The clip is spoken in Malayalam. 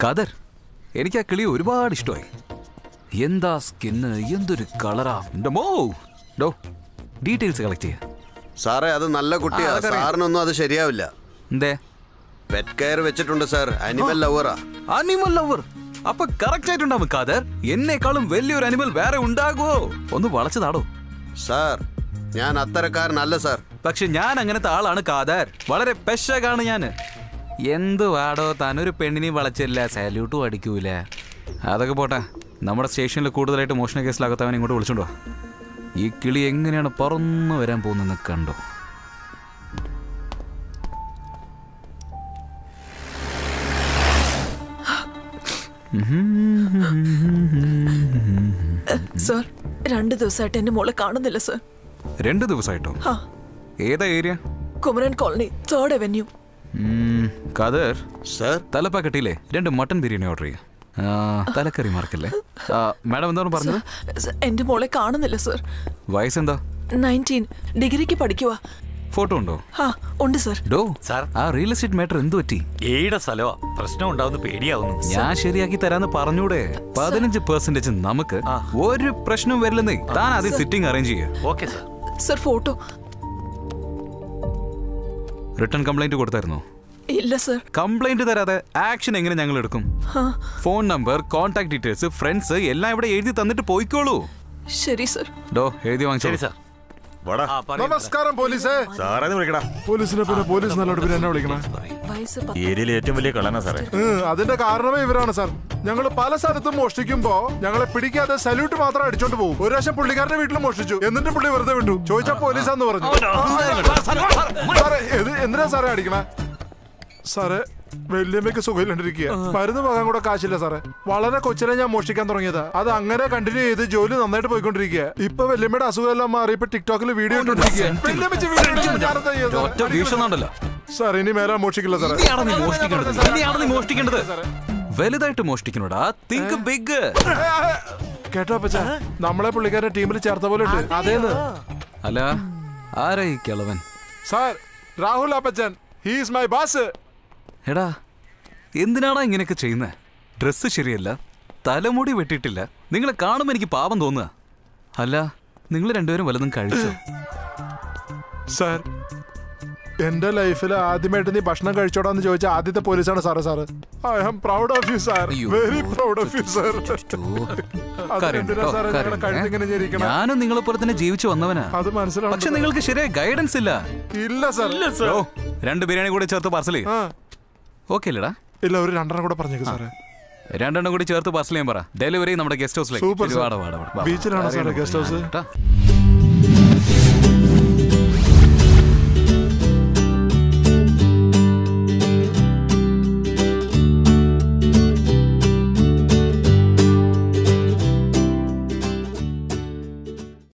കതർ എനിക്ക് ആ കിളി ഒരുപാട് ഇഷ്ടമായി എന്താ സ്കിന്ന് എന്തൊരു കളറാ എന്റെ മോ ഡോ ഡീറ്റെയിൽസ് കളക്ട് ചെയ്യാ സാറേ അത് നല്ല കുട്ടിയാ ആ, അതൊക്കെ അറിയാം. സാറിനൊന്നും അത് ശരിയാവില്ല എന്തേ പെറ്റ് കെയർ വെച്ചിട്ടുണ്ട് സാർ അനിമൽ ലവറാ അനിമൽ ലവർ അപ്പൊ കറക്റ്റ് ആയിട്ടുണ്ടാവും കാതർ എന്നെക്കാളും വലിയൊരു അനിമൽ വേറെ ഉണ്ടാകുമോ ഒന്ന് വളച്ചതാടോ സാർ ഞാൻ അത്തരക്കാരനല്ല സാർ പക്ഷെ ഞാൻ അങ്ങനത്തെ ആളാണ് കാതർ വളരെ പെശകാണ് ഞാൻ എന്ത് വാടോ താനൊരു പെണ്ണിനെ വളച്ചില്ല സാല്യൂട്ടും അടിക്കൂല അതൊക്കെ പോട്ടെ നമ്മുടെ സ്റ്റേഷനിൽ കൂടുതലായിട്ട് മോഷണ കേസിലാകത്തവൻ ഇങ്ങോട്ട് വിളിച്ചോണ്ടോ ഈ കിളി എങ്ങനെയാണ് പറന്നു വരാൻ പോകുന്നതെന്ന് കണ്ടോ സർ രണ്ട് ദിവസമായിട്ട് എന്റെ മോളെ കാണുന്നില്ല സർ രണ്ട് ദിവസമായിട്ടോ ആ ഏതാ area Kumaran colony third avenue Khader sir തലപ്പാക്കട്ടിയില്ലേ രണ്ട് മട്ടൻ ബിരിയാണി ഓർഡർ ചെയ്യാം ആ, തലക്കറി മാർക്കല്ലേ ആ, മാഡം എന്താണ് പറഞ്ഞത് സർ, എന്റെ മോളെ കാണുന്നില്ല സർ വയസ്സെന്താ നയൻറ്റീൻ ഡിഗ്രിക്ക് പഠിക്കുവാ ഫോട്ടോ ഉണ്ടോ ആ ഉണ്ട് സർ ഡോ സാർ ആ റിയൽ എസ്റ്റേറ്റ് മാറ്റർ എന്ത് പറ്റി ഏയുടെ സ്ഥലമാ പ്രശ്നം ഉണ്ടാവുന്ന പേടിയാവുന്നു ഞാൻ ശരിയാക്കി തരാന്ന് പറഞ്ഞൂടെ പതിനഞ്ച് പെർസെന്റേജ് നമുക്ക് ഒരു പ്രശ്നവും വരില്ലെന്നേ താൻ ആദ്യം സിറ്റിംഗ് അറേഞ്ച് ചെയ്യുക okay sir sir photo return complaint കൊടുത്തായിരുന്നോ ഇല്ല സർ കംപ്ലൈന്റ് തരാതെ ആക്ഷൻ എങ്ങനെ ഞങ്ങൾ എടുക്കും ആ phone number contact details friends എല്ലാം ഇവിടെ എഴുതി തന്നിട്ട് പോയിക്കോളൂ ശരി സർ ഡോ എഴുതി വാങ്ങിച്ചോ ശരി സാർ വാടാ ആ പറയൂ നമസ്കാരം പോലീസേ സാറേന്ന് വിളിക്കടാ പോലീസിനെ പിന്നെ പോലീസ് നല്ലോട്ട് പിന്നെ എന്നെ വിളിക്കണേ വയസ്സ് പത്ത്. ഏരിയയിലെ ഏറ്റവും വലിയ കള്ളനാ സാറേ ഉം, അതിന്റെ കാരണമേ ഇവരാണ് സാർ ഞങ്ങൾ പല സ്ഥലത്തും മോഷ്ടിക്കുമ്പോ ഞങ്ങളെ പിടിക്കാതെ സല്യൂട്ട് മാത്രം അടിച്ചോണ്ട് പോകും ഒരു പ്രാവശ്യം പുള്ളിക്കാരന്റെ വീട്ടിൽ മോഷ്ടിച്ചു എന്നിട്ട് പുള്ളി വെറുതെ വിട്ടു ചോദിച്ചാ പോലീസാന്ന് പറഞ്ഞു സാറേ ഇത് എന്തിനാ സാറേ അടിക്കണേ സാറേ വല്യമ്മയ്ക്ക് സുഖമില്ലാണ്ടിരിക്കുക മരുന്ന് പോകാൻ കൂടെ കാശില്ല സാറേ വളരെ കൊച്ചിലെ ഞാൻ മോഷ്ടിക്കാൻ തുടങ്ങിയതാ അത് അങ്ങനെ കണ്ടിന്യൂ ചെയ്ത് ജോലി നന്നായിട്ട് പോയിക്കൊണ്ടിരിക്കുക ഇപ്പൊ വല്യമ്മയുടെ അസുഖമെല്ലാം മാറി ഇപ്പൊ ടിക്ടോക്കിൽ വീഡിയോ ഇട്ടോണ്ടിരിക്കുക വല്യമ്മച്ചി വീഡിയോ ഇടുന്നത് ഞാനെന്താ ചെയ്യുന്നത്? ഒറ്റ വീഴ്ചന്നുണ്ടല്ലോ സാർ ഇനി മേലെ മോഷ്ടിക്കില്ല സാറേ ഇനിയാണ് നീ മോഷ്ടിക്കേണ്ടത് ഇനിയാണ് നീ മോഷ്ടിക്കേണ്ടത് വലുതായിട്ട് മോഷ്ടിക്കണോടാ തിങ്ക് ബിഗ് കേട്ടോ അപ്പച്ച നമ്മളെ പുള്ളിക്കാരുടെ ടീമിൽ ചേർത്ത പോലെ ഉണ്ട് അതേന്ന് അല്ല ആരാ ഈ കിളവൻ sir Rahul Appachan he's my boss എടാ എന്തിനാടാ ഇങ്ങനെയൊക്കെ ചെയ്യുന്നത് ഡ്രസ്സ് ശരിയല്ല തലമുടി വെട്ടിയിട്ടില്ല നിങ്ങളെ കാണുമ്പോൾ എനിക്ക് പാപം തോന്നുക അല്ല നിങ്ങൾ രണ്ടുപേരും വല്ലതും കഴിച്ചോ സാർ എന്റെ ലൈഫിൽ ആദ്യമായിട്ട് നീ ഭക്ഷണം കഴിച്ചോടാന്ന് ചോദിച്ച ആദ്യത്തെ പോലീസാണ് sir sir I am proud of you sir അയ്യോ. Very proud of you sir ഓ, കാര്യം എന്തിനാ കേട്ടോ, സാറേ കാര്യം. ഞങ്ങളുടെ കഴുത്തിങ്ങനെ ഏ? ഞെരിക്കണേ? ഞാനും നിങ്ങളെ പോലെ തന്നെ ജീവിച്ചു വന്നവനാ അത് മനസ്സിലാവും പക്ഷെ നിങ്ങൾക്ക് ശരിയായ ഗൈഡൻസ് ഇല്ല ഇല്ല സാർ ഓ രണ്ട് ബിരിയാണി കൂടി ചേർത്ത് പാർസൽ ആ ഓക്കെ അല്ലടാ ഇല്ല ഒരു രണ്ടെണ്ണം കൂടെ പറഞ്ഞേക്ക് സാറേ രണ്ടെണ്ണം കൂടി ചേർത്ത് പാർസൽ ചെയ്യാൻ പറ ഡെലിവറി നമ്മുടെ ഗസ്റ്റ് ഹൗസിലേക്ക് Super, sir. വാട വാട വാട. വാ, വാ. ബീച്ചിലാണോ സാറേ guest house? കേട്ടാ?